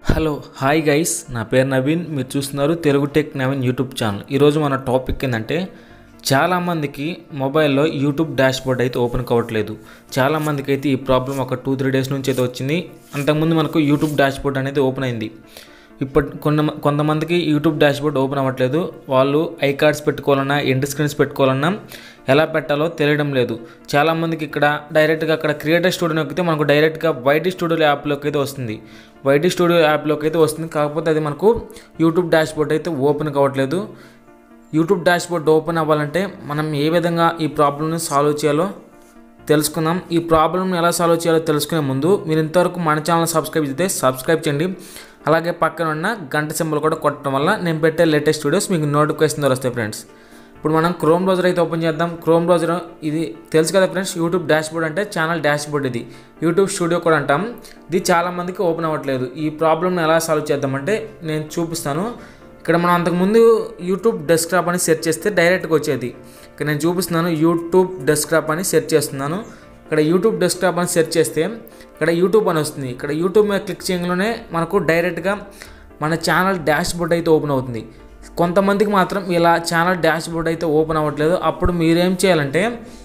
hello hi guys నా పేరు నవీన్ మీరు చూస్తున్నారు Telugu tech Naveen YouTube channel ఈరోజు మన టాపిక్ ఏంటంటే చాలామందికి మొబైల్లో యూట్యూబ్ డాష్ బోర్డ్ అయితే ఓపెన్ కావట్లేదు చాలామందికి అయితే ఈ ప్రాబ్లం ఒక టూ త్రీ డేస్ నుంచి అయితే వచ్చింది అంతకుముందు మనకు యూట్యూబ్ డాష్ బోర్డ్ అనేది ఓపెన్ అయింది ఇప్పటి కొన్ని కొంతమందికి యూట్యూబ్ డాష్ బోర్డ్ ఓపెన్ అవ్వట్లేదు వాళ్ళు ఐ కార్డ్స్ పెట్టుకోవాలన్నా ఎండ్ స్క్రీన్స్ పెట్టుకోవాలన్నా ఎలా పెట్టాలో తెలియడం లేదు చాలామందికి ఇక్కడ డైరెక్ట్గా అక్కడ క్రియేటర్ స్టూడియో నొక్కితే మనకు డైరెక్ట్గా వైటీ స్టూడియో యాప్లోకి అయితే వస్తుంది వైటీ స్టూడియో యాప్లోకి అయితే వస్తుంది కాకపోతే అది మనకు యూట్యూబ్ డాష్ బోర్డ్ అయితే ఓపెన్ కావట్లేదు యూట్యూబ్ డాష్ బోర్డ్ ఓపెన్ అవ్వాలంటే మనం ఏ విధంగా ఈ ప్రాబ్లమ్ని సాల్వ్ చేయాలో తెలుసుకుందాం ఈ ప్రాబ్లమ్ని ఎలా సాల్వ్ చేయాలో తెలుసుకునే ముందు మీరు ఇంతవరకు మన ఛానల్ సబ్స్క్రైబ్ చేస్తే సబ్స్క్రైబ్ చేయండి అలాగే పక్కన ఉన్న గంట సింబల్ కూడా కొట్టడం వల్ల నేను పెట్టే లేటెస్ట్ వీడియోస్ మీకు నోటిఫికేషన్ ద్వారా వస్తాయి ఫ్రెండ్స్ ఇప్పుడు మనం క్రోమ్ బ్రౌజర్ అయితే ఓపెన్ చేద్దాం క్రోమ్ బ్రౌజర్ ఇది తెలుసు కదా ఫ్రెండ్స్ యూట్యూబ్ డాష్ బోర్డ్ అంటే ఛానల్ డాష్ బోర్డ్ ఇది యూట్యూబ్ స్టూడియో కూడా అంటాం ఇది చాలామందికి ఓపెన్ అవ్వట్లేదు ఈ ప్రాబ్లమ్ని ఎలా సాల్వ్ చేద్దామంటే నేను చూపిస్తాను ఇక్కడ మనం అంతకుముందు యూట్యూబ్ డెస్క్టాప్ అని సెర్చ్ చేస్తే డైరెక్ట్గా వచ్చేది ఇక్కడ నేను చూపిస్తున్నాను యూట్యూబ్ డెస్క్టాప్ అని సెర్చ్ చేస్తున్నాను ఇక్కడ యూట్యూబ్ డెస్క్టాప్ అని సెర్చ్ చేస్తే ఇక్కడ యూట్యూబ్ అని వస్తుంది ఇక్కడ యూట్యూబ్ మీద క్లిక్ చేయడంలోనే మనకు డైరెక్ట్గా మన ఛానల్ డాష్ బోర్డ్ అయితే ఓపెన్ అవుతుంది కొంతమందికి మాత్రం ఇలా ఛానల్ డాష్ బోర్డ్ అయితే ఓపెన్ అవ్వట్లేదు అప్పుడు మీరేం చేయాలంటే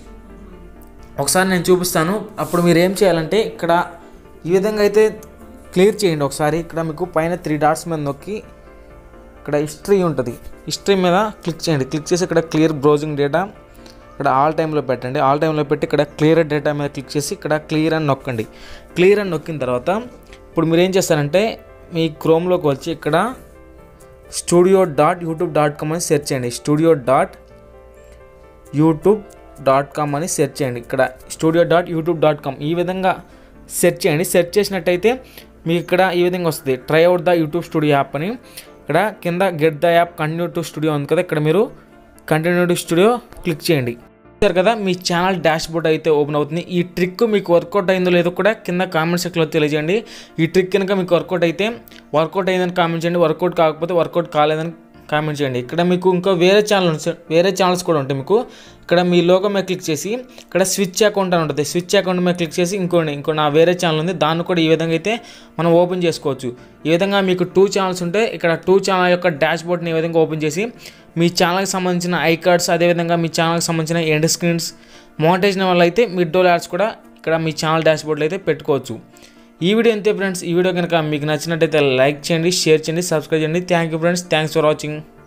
ఒకసారి నేను చూపిస్తాను అప్పుడు మీరు ఏం చేయాలంటే ఇక్కడ ఈ విధంగా అయితే క్లియర్ చేయండి ఒకసారి ఇక్కడ మీకు పైన త్రీ డాట్స్ మీద నొక్కి ఇక్కడ హిస్టరీ ఉంటుంది హిస్టరీ మీద క్లిక్ చేయండి క్లిక్ చేసి ఇక్కడ క్లియర్ బ్రౌజింగ్ డేటా ఇక్కడ ఆల్ టైంలో పెట్టండి ఆల్ టైంలో పెట్టి ఇక్కడ క్లియర్ డేటా మీద క్లిక్ చేసి ఇక్కడ క్లియర్ అని నొక్కండి క్లియర్ అని నొక్కిన తర్వాత ఇప్పుడు మీరు ఏం చేస్తారంటే మీ క్రోమ్లోకి వచ్చి ఇక్కడ studio dot YouTube dot com అని సెర్చ్ చేయండి studio dot YouTube dot com అని సెర్చ్ చేయండి ఇక్కడ studio dot YouTube dot com ఈ విధంగా సెర్చ్ చేయండి సెర్చ్ చేసినట్టయితే మీకు ఇక్కడ ఈ విధంగా వస్తుంది try out the YouTube studio app అని ఇక్కడ కింద get the app continue to studio ఉంది కదా ఇక్కడ మీరు కంటిన్యూ టు స్టూడియో క్లిక్ చేయండి చూసారు కదా మీ ఛానల్ డాష్ బోర్డ్ అయితే ఓపెన్ అవుతుంది ఈ ట్రిక్ మీకు వర్కౌట్ అయిందో లేదో కూడా కింద కామెంట్ సెక్షన్లో తెలియజేయండి ఈ ట్రిక్ కనుక మీకు వర్కౌట్ అయితే వర్కౌట్ అయిందని కామెంట్ చేయండి వర్కౌట్ కాకపోతే వర్కౌట్ కాలేదని కామెంట్ చేయండి ఇక్కడ మీకు ఇంకా వేరే ఛానల్ వేరే ఛానల్స్ కూడా ఉంటాయి మీకు ఇక్కడ మీ లోగో మీద క్లిక్ చేసి ఇక్కడ స్విచ్ అకౌంట్ అని ఉంటుంది స్విచ్ అకౌంట్ మీద క్లిక్ చేసి ఇంకోటి ఇంకో నా వేరే ఛానల్ ఉంది దాన్ని కూడా ఈ విధంగా అయితే మనం ఓపెన్ చేసుకోవచ్చు ఈ విధంగా మీకు టూ ఛానల్స్ ఉంటే ఇక్కడ టూ ఛానల్ యొక్క డాష్ బోర్డ్ని ఈ విధంగా ఓపెన్ చేసి మీ ఛానల్కి సంబంధించిన ఐ కార్డ్స్ అదేవిధంగా మీ ఛానల్కి సంబంధించిన ఎండ్ స్క్రీన్స్ మోనిటైజేషన్ వల్ల అయితే మిడ్ డోల్ యాడ్స్ కూడా ఇక్కడ మీ ఛానల్ డాష్ బోర్డ్లో అయితే పెట్టుకోవచ్చు ఈ వీడియో అంతే ఫ్రెండ్స్ ఈ వీడియో కనుక మీకు నచ్చినట్టయితే లైక్ చేయండి షేర్ చేయండి సబ్స్క్రైబ్ చేయండి thank you friends thanks for watching